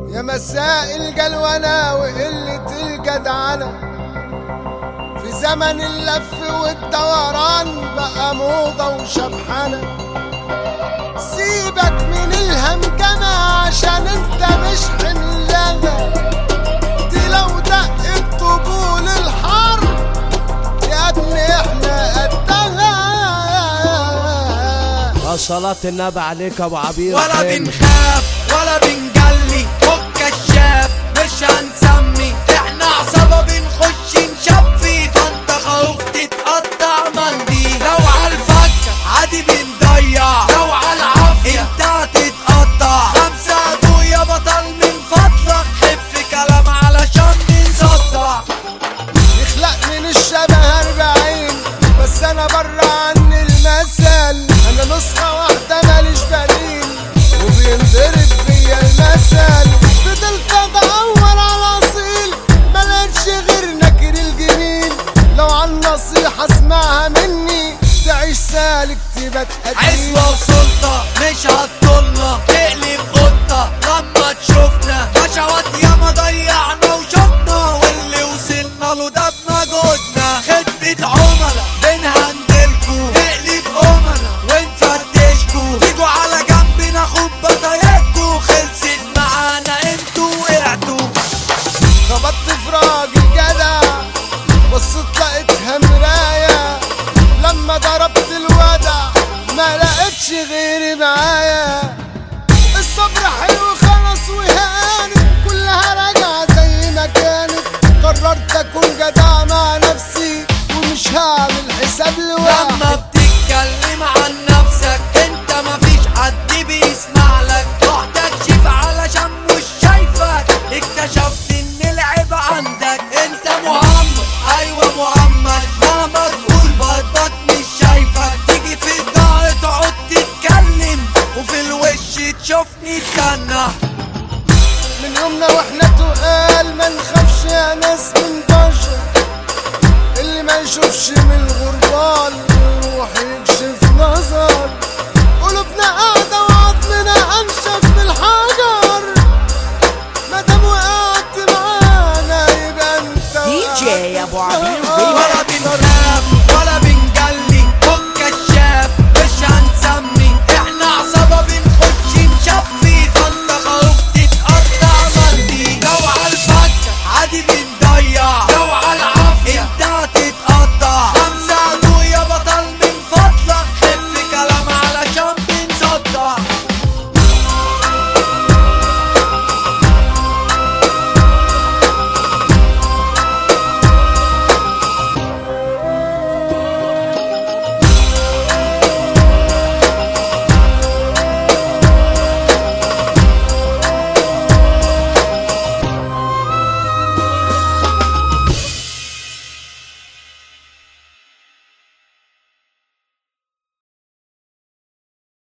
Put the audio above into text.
يا مساء الجلونة وقلة الجدعنة في زمن اللف والدوران بقى موضة وشبحنة سيبك من الهمجمة عشان انت مش حملانة دي لو دقت طبول الحرب يا ابني احنا قدها صلاة النبي عليك يا ابو عبير ولا خير. بنخاف ولا بنجلي فك الشاف مش هنسمي احنا عصابة بنخش نشفي فانت خوف تتقطع منديل لو عالفكة عادي بنضيع لو عالعافية انت هتتقطع خمسة عدو يا بطل من فضلك خف كلام علشان نصدع يخلق من الشبه أربعين بس أنا برا عن المثل أنا نسخة واحدة ماليش بديل وبينضرب بيا المثل فضلت أدور على أصيل ملقتش غير نكر الجميل لو عن نصيحة اسمعها مني تعيش سالك تبقى قديم عزوة وسلطة مش هتطولنا تقلب قطة لما تشوفنا بشوات ياما ضيعنا وشطنا واللي وصلنا له ده بمجهودنا خدمة عملاء بنهندلكوا نقلب أمنا ونفتشكوا تيجوا على جنب ناخد بطايقكوا خلصت معانا انتوا وقعتوا خبطت في راجل جدع بصيت لقيتها مراية لما ضربت الودع ما لقيتش غيري معايا الصبر حلو خلاص وهانت كلها راجعة زي ما كانت قررت اكون جدع مع نفسي ومش هعمل حساب لواحد لما بتتكلم عن نفسك انت مفيش حد بيسمع لك رحت اكشف علشان مش شايفك اكتشفت ان العيب عندك انت محمد ايوه محمد مهما تقول برضك مش شايفك تيجي في الظهر تقعد تتكلم وفي الوش تشوفني تكنح من يومنا واحنا تقال ما نخافش يا ناس من بشر اللي ما يشوفش من الغربال يروح يكشف نظر قلوبنا قاعدة وعظمنا انشف